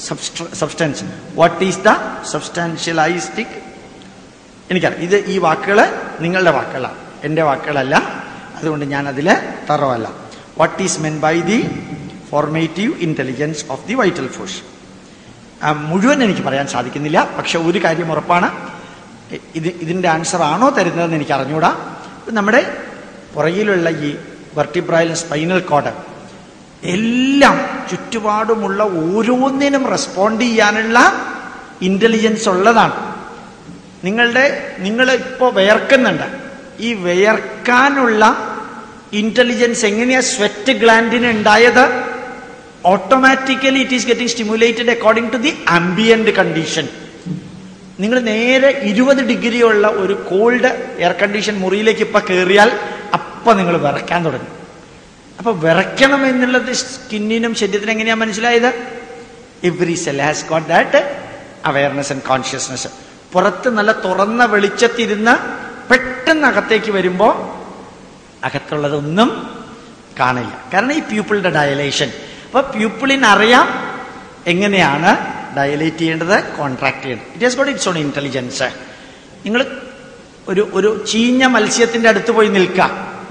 Substance what is the substantialistic എനിക്കറിയാം ഇത് ഈ വാക്കുകൾ നിങ്ങളുടെ വാക്കുകളാണ് എൻ്റെ വാക്കുകളല്ല അതുകൊണ്ട് ഞാൻ അതിൽ തറവല്ല what is meant by the formative intelligence of the vital force മുഴുവൻ എനിക്ക് പറയാൻ സാധിക്കുന്നില്ല പക്ഷെ ഒരു കാര്യം ഉറപ്പാണ് ഇ- ഇത് ഇതിൻ്റെ ആൻസർ ആണോ തരുന്നതെന്ന് എനിക്ക് അറിഞ്ഞൂടാ ഇത് നമ്മുടെ പുറകിലുള്ള ഈ വെർട്ടിബ്രൈൽ സ്പൈനൽ കോഡ് എല്ലാം ചുറ്റുപാടുമുള്ള ഓരോന്നിനും റെസ്പോണ്ട് ചെയ്യാനുള്ള ഇന്റലിജൻസ് ഉള്ളതാണ് നിങ്ങളുടെ നിങ്ങൾ ഇപ്പോൾ വിയർക്കുന്നുണ്ട് ഈ വിയർക്കാനുള്ള ഇന്റലിജൻസ് എങ്ങനെയാ സ്വെറ്റ് ഗ്ലാൻഡിന് ഉണ്ടായത് automatically it is getting stimulated according to the ambient condition നിങ്ങൾ നേരെ ഇരുപത് ഡിഗ്രി ഉള്ള ഒരു കോൾഡ് എയർ കണ്ടീഷൻ മുറിയിലേക്ക് ഇപ്പൊ കയറിയാൽ അപ്പൊ നിങ്ങൾ വിറയ്ക്കാൻ തുടങ്ങും അപ്പൊ വിറയ്ക്കണം എന്നുള്ളത് സ്കിന്നിനും ശരീരത്തിനും എങ്ങനെയാ മനസ്സിലായത് every cell has got that awareness and consciousness പുറത്ത് നല്ല തുറന്ന വെളിച്ചത്തിരുന്ന് പെട്ടെന്ന് അകത്തേക്ക് വരുമ്പോ അകത്തുള്ളതൊന്നും കാണില്ല കാരണം ഈ പ്യൂപ്പിളുടെ ഡയലേഷൻ അപ്പൊ പ്യൂപ്പിളിന് അറിയാം എങ്ങനെയാണ് ഡയലേറ്റ് ചെയ്യേണ്ടത് കോൺട്രാക്ട് ചെയ്യേണ്ടത് it has got its own intelligence നിങ്ങൾ ഒരു ഒരു ചീഞ്ഞ മത്സ്യത്തിന്റെ അടുത്ത് പോയി നിൽക്കുക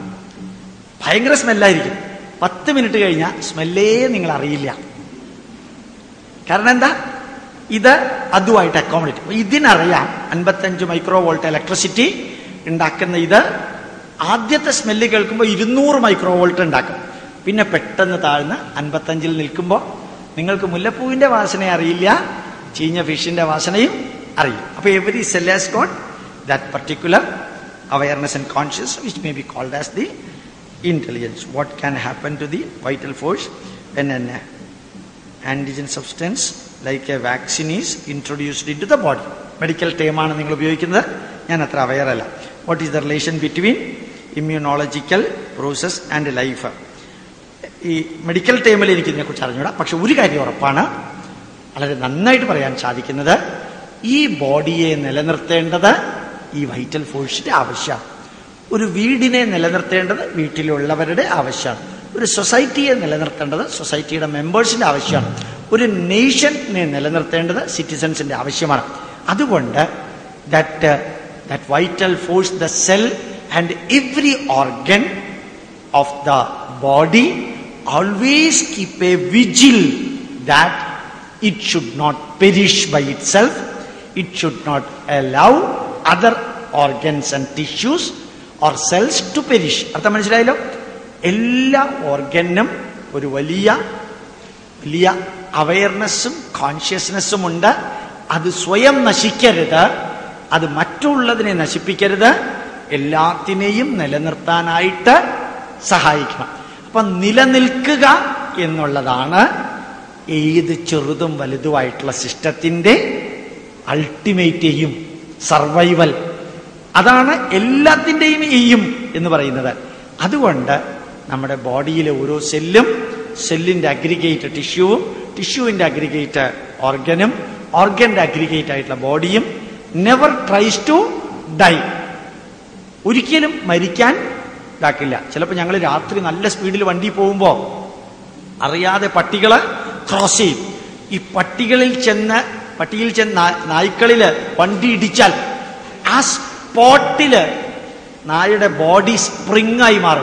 ഭയങ്കര സ്മെല്ലായിരിക്കും പത്ത് മിനിറ്റ് കഴിഞ്ഞാൽ സ്മെല്ലേ നിങ്ങൾ അറിയില്ല കാരണം എന്താ ഇത് അതുമായിട്ട് അക്കോമഡേറ്റ് ഇതിനറിയാം അൻപത്തഞ്ച് മൈക്രോ വോൾട്ട് ഇലക്ട്രിസിറ്റി ഉണ്ടാക്കുന്ന ഇത് ആദ്യത്തെ സ്മെല്ല് കേൾക്കുമ്പോൾ ഇരുന്നൂറ് മൈക്രോ വോൾട്ട് ഉണ്ടാക്കും പിന്നെ പെട്ടെന്ന് താഴ്ന്ന് അൻപത്തഞ്ചിൽ നിൽക്കുമ്പോൾ നിങ്ങൾക്ക് മുല്ലപ്പൂവിന്റെ വാസന അറിയില്ല ചീഞ്ഞ ഫിഷിന്റെ വാസനയും അറിയും അപ്പൊ every cell has got that particular awareness and conscious which may be called as the intelligence. What can happen to the vital force when an antigen substance like a vaccine is introduced into the body? Medical ടേമാണ് നിങ്ങൾ ഉപയോഗിക്കുന്നത് ഞാൻ അത്ര aware അല്ല what is the relation between immunological process and life ഈ medical ടേമിൽ എനിക്ക് ഇതിനെക്കുറിച്ച് അറിഞ്ഞൂടാ പക്ഷെ ഒരു കാര്യം ഉറപ്പാണ് വളരെ നന്നായിട്ട് പറയാൻ സാധിക്കുന്നത് ഈ ബോഡിയെ നിലനിർത്തേണ്ടത് ഈ വൈറ്റൽ ഫോഴ്സിന്റെ ആവശ്യമാണ് ഒരു വീടിനെ നിലനിർത്തേണ്ടത് വീട്ടിലുള്ളവരുടെ ആവശ്യമാണ് ഒരു സൊസൈറ്റിയെ നിലനിർത്തേണ്ടത് സൊസൈറ്റിയുടെ മെമ്പേഴ്സിന്റെ ആവശ്യമാണ് ഒരു നേഷനെ നിലനിർത്തേണ്ടത് സിറ്റിസൺസിന്റെ ആവശ്യമാണ് അതുകൊണ്ട് that that vital force the cell and every organ of the body always keep a vigil that it should not perish by itself it should not allow other organs and tissues or cells to perish അർത്ഥം മനസ്സിലായല്ലോ എല്ലാ ഓർഗനും ഒരു വലിയ വലിയ അവയർനെസ്സും കോൺഷ്യസ്നെസ്സും ഉണ്ട് അത് സ്വയം നശിക്കരുത് അത് മറ്റുള്ളതിനെ നശിപ്പിക്കരുത് എല്ലാത്തിനെയും നിലനിർത്താനായിട്ട് സഹായിക്കണം അപ്പൊ നിലനിൽക്കുക എന്നുള്ളതാണ് ഏത് ചെറുതും വലുതുമായിട്ടുള്ള സിസ്റ്റത്തിന്റെ അൾട്ടിമേറ്റ് എയും സർവൈവൽ അതാണ് എല്ലാത്തിൻ്റെയും എയും എന്ന് പറയുന്നത് അതുകൊണ്ട് നമ്മുടെ ബോഡിയിലെ ഓരോ സെല്ലും സെല്ലിന്റെ അഗ്രിഗേറ്റ് ടിഷ്യൂവും ടിഷ്യൂവിന്റെ അഗ്രിഗേറ്റ് ഓർഗനും ഓർഗന്റെ അഗ്രിഗേറ്റ് ആയിട്ടുള്ള ബോഡിയും നെവർ ട്രൈസ് ടു ഡൈ ഒരിക്കലും മരിക്കാൻ ഇതാക്കില്ല ചിലപ്പോൾ ഞങ്ങൾ രാത്രി നല്ല സ്പീഡിൽ വണ്ടി പോകുമ്പോൾ അറിയാതെ പട്ടികള് ക്രോസ് ചെയ്യും ഈ പട്ടികളിൽ ചെന്ന് പട്ടിയിൽ ചെന്ന് നാ- നായ്ക്കളില് വണ്ടി ഇടിച്ചാൽ ആ സ്പോട്ടില് നായയുടെ ബോഡി സ്പ്രിങ് ആയി മാറും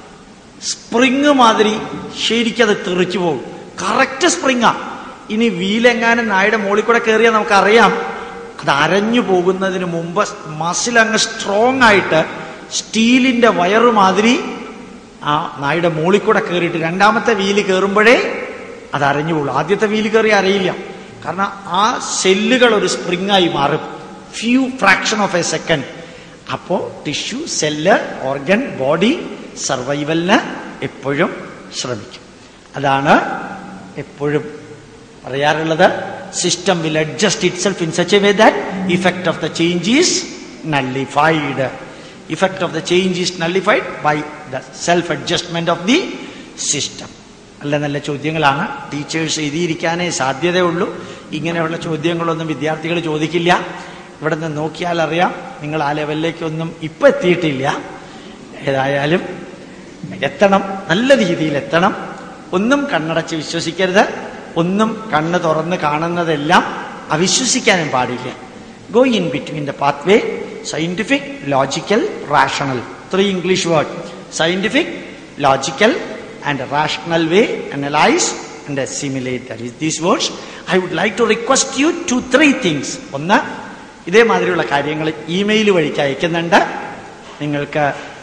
സ്പ്രിങ് മാതിരി ശരിക്കത് തെറിച്ചു പോകും കറക്റ്റ് സ്പ്രിങ്ങാ ഇനി വീലെങ്ങാനും നായുടെ മുകളിൽ കൂടെ കയറിയാൽ നമുക്കറിയാം അത് അരഞ്ഞു പോകുന്നതിന് മുമ്പ് മസിൽ അങ്ങ് സ്ട്രോങ് ആയിട്ട് സ്റ്റീലിന്റെ വയറ് മാതിരി ആ നായുടെ മുകളിൽ കൂടെ കയറിയിട്ട് രണ്ടാമത്തെ വീല് കയറുമ്പോഴേ അത് അരഞ്ഞു പോകുള്ളൂ ആദ്യത്തെ വീല് കയറി അറിയില്ല കാരണം ആ സെല്ലുകൾ ഒരു സ്പ്രിങ് ആയി മാറും few fraction of a second അപ്പോ ടിഷ്യൂ സെല്ല് ഓർഗൻ ബോഡി സർവൈവലിന് എപ്പോഴും ശ്രമിക്കും അതാണ് എപ്പോഴും പറയാറുള്ളത് system will adjust itself in such a way that effect of the change is nullified effect of the change is nullified by the self adjustment of the system നല്ല നല്ല ചോദ്യങ്ങളാണ് teachers എഴുതിയിരിക്കാനേ സാധ്യതയുള്ളൂ ഇങ്ങനെയുള്ള ചോദ്യങ്ങളൊന്നും വിദ്യാർത്ഥികൾ ചോദിക്കില്ല ഇവിടെ നിന്ന് നോക്കിയാൽ അറിയാം നിങ്ങൾ ആ ലെവലിലേക്കൊന്നും ഇപ്പൊ എത്തിയിട്ടില്ല ഏതായാലും എത്തണം നല്ല രീതിയിൽ എത്തണം ഒന്നും കണ്ണടച്ച് വിശ്വസിക്കരുത് ഒന്നും കണ്ണ് തുറന്ന് കാണുന്നതെല്ലാം അവിശ്വസിക്കാനും പാടില്ല go in between the path way scientific logical rational three English word scientific logical and rational way analyse and assimilate that is these words I would like to request you to three things ഒന്ന് ഇതേമാതിരിയുള്ള കാര്യങ്ങൾ email വഴിക്ക് അയക്കുന്നുണ്ട് നിങ്ങൾക്ക്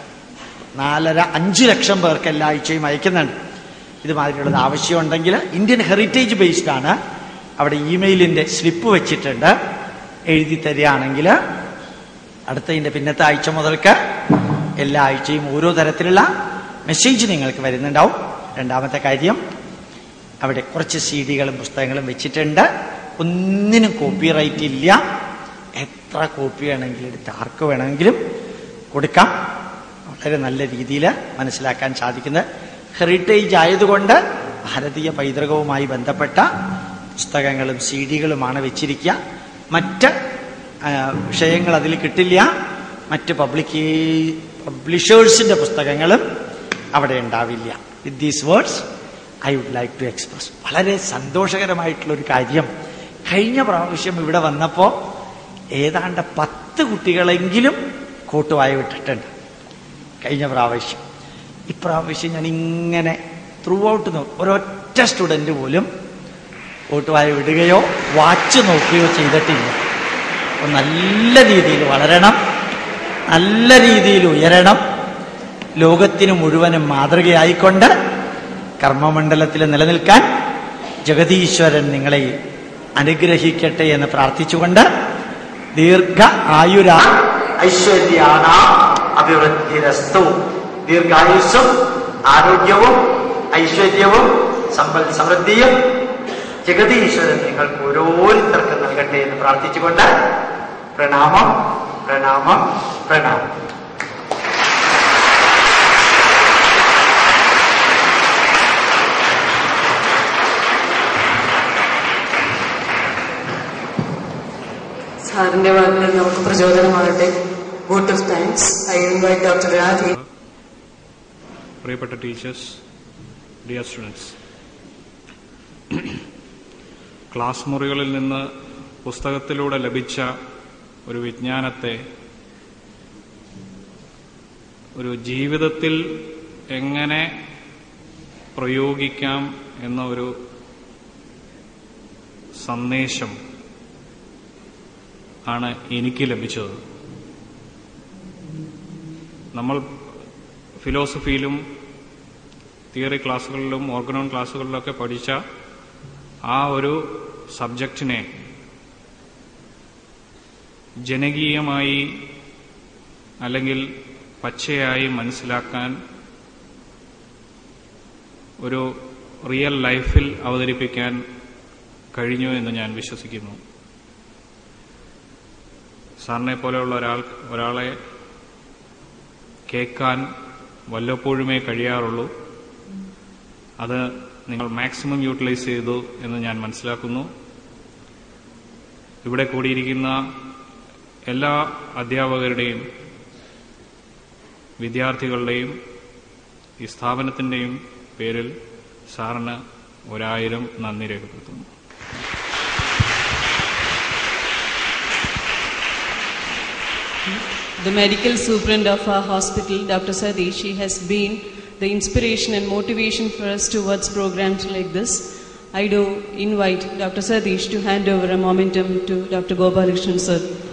നാലര അഞ്ച് ലക്ഷം പേർക്ക് എല്ലാ ആഴ്ചയും അയക്കുന്നുണ്ട് ഇതുമാതിരിയുള്ളത് ആവശ്യമുണ്ടെങ്കിൽ ഇന്ത്യൻ ഹെറിറ്റേജ് ബേസ്ഡ് ആണ് അവിടെ ഇമെയിലിന്റെ സ്ലിപ്പ് വെച്ചിട്ടുണ്ട് എഴുതി തരികയാണെങ്കിൽ അടുത്തതിന്റെ പിന്നത്തെ ആഴ്ച മുതൽക്ക് എല്ലാ ആഴ്ചയും ഓരോ തരത്തിലുള്ള മെസ്സേജ് നിങ്ങൾക്ക് വരുന്നുണ്ടാവും രണ്ടാമത്തെ കാര്യം അവിടെ കുറച്ച് സി ഡികളും പുസ്തകങ്ങളും വെച്ചിട്ടുണ്ട് ഒന്നിനും കോപ്പിറൈറ്റ് ഇല്ല എത്ര കോപ്പി വേണമെങ്കിലും എടുത്ത് ആർക്ക് വേണമെങ്കിലും കൊടുക്കാം വളരെ നല്ല രീതിയിൽ മനസ്സിലാക്കാൻ സാധിക്കുന്ന ഹെറിറ്റേജ് ആയതുകൊണ്ട് ഭാരതീയ പൈതൃകവുമായി ബന്ധപ്പെട്ട പുസ്തകങ്ങളും സി ഡികളുമാണ് വെച്ചിരിക്കുക മറ്റ് ആ, വിഷയങ്ങൾ അതിൽ കിട്ടില്ല മറ്റ് പബ്ലിക് പബ്ലിഷേഴ്സിന്റെ പുസ്തകങ്ങളും അവിടെ ഉണ്ടാവില്ല with these words I would like to express വളരെ സന്തോഷകരമായിട്ടുള്ള ഒരു കാര്യം കഴിഞ്ഞ പ്രാവശ്യം ഇവിടെ വന്നപ്പോൾ ഏതാണ്ട് പത്ത് കുട്ടികളെങ്കിലും കോട്ടുവായി വിട്ടിട്ടുണ്ട് കഴിഞ്ഞ പ്രാവശ്യം ഇപ്രാവശ്യം ഞാൻ ഇങ്ങനെ ത്രൂ ഔട്ട് നോക്കും ഒരൊറ്റ സ്റ്റുഡന്റ് പോലും കോട്ടുവായി വിടുകയോ വാച്ച് നോക്കുകയോ ചെയ്തിട്ടില്ല അപ്പോൾ നല്ല രീതിയിൽ വളരണം നല്ല രീതിയിൽ ഉയരണം ലോകത്തിന് മുഴുവനും മാതൃകയായിക്കൊണ്ട് കർമ്മമണ്ഡലത്തിൽ നിലനിൽക്കാൻ ജഗതീശ്വരൻ നിങ്ങളെ അനുഗ്രഹിക്കട്ടെ എന്ന് പ്രാർത്ഥിച്ചുകൊണ്ട് ദീർഘ ആയുര ഐശ്വര്യാണ അഭിവൃദ്ധിരസ്തു ദീർഘായുസ്സും ആരോഗ്യവും ഐശ്വര്യവും സമ്പൽ സമൃദ്ധിയും ജഗതീശ്വരൻ നിങ്ങൾക്ക് ഓരോരുത്തർക്കും നൽകട്ടെ എന്ന് പ്രാർത്ഥിച്ചുകൊണ്ട് പ്രണാമം പ്രണാമം പ്രണാമം സാറിന്റെ വാക്കുകൾ നമുക്ക് പ്രചോദനമാകട്ടെ vote of thanks I invite doctor Radhi പ്രിയപ്പെട്ട ടീച്ചേഴ്സ് ഡിയർ സ്റ്റുഡൻസ് ക്ലാസ് മുറികളിൽ നിന്ന് പുസ്തകത്തിലൂടെ ലഭിച്ച ഒരു വിജ്ഞാനത്തെ ഒരു ജീവിതത്തിൽ എങ്ങനെ പ്രയോഗിക്കാം എന്ന ഒരു സന്ദേശം ആണ് എനിക്ക് ലഭിച്ചത് നമ്മൾ ഫിലോസഫിയിലും തിയറി ക്ലാസ്സുകളിലും ഓർഗനോൺ ക്ലാസ്സുകളിലൊക്കെ പഠിച്ച ആ ഒരു സബ്ജക്റ്റിനെ ജനകീയമായി അല്ലെങ്കിൽ പച്ചയായി മനസ്സിലാക്കാൻ ഒരു റിയൽ ലൈഫിൽ അവതരിപ്പിക്കാൻ കഴിഞ്ഞു എന്ന് ഞാൻ വിശ്വസിക്കുന്നു സാറിനെ പോലെയുള്ള ഒരാൾ ഒരാളെ കേൾക്കാൻ വല്ലപ്പോഴുമേ കഴിയാറുള്ളൂ അത് നിങ്ങൾ മാക്സിമം യൂട്ടിലൈസ് ചെയ്തു എന്ന് ഞാൻ മനസ്സിലാക്കുന്നു ഇവിടെ കൂടിയിരിക്കുന്ന എല്ലാ അധ്യാപകരുടെയും വിദ്യാർത്ഥികളുടെയും ഈ സ്ഥാപനത്തിന്റെയും പേരിൽ സാറിന് ഒരായിരം നന്ദി രേഖപ്പെടുത്തുന്നു The medical superintendent of our hospital, Dr. Sadish, he has been the inspiration and motivation for us towards programs like this. I do invite Dr. Sadish to hand over a momentum to Dr. Gopalakrishnan sir.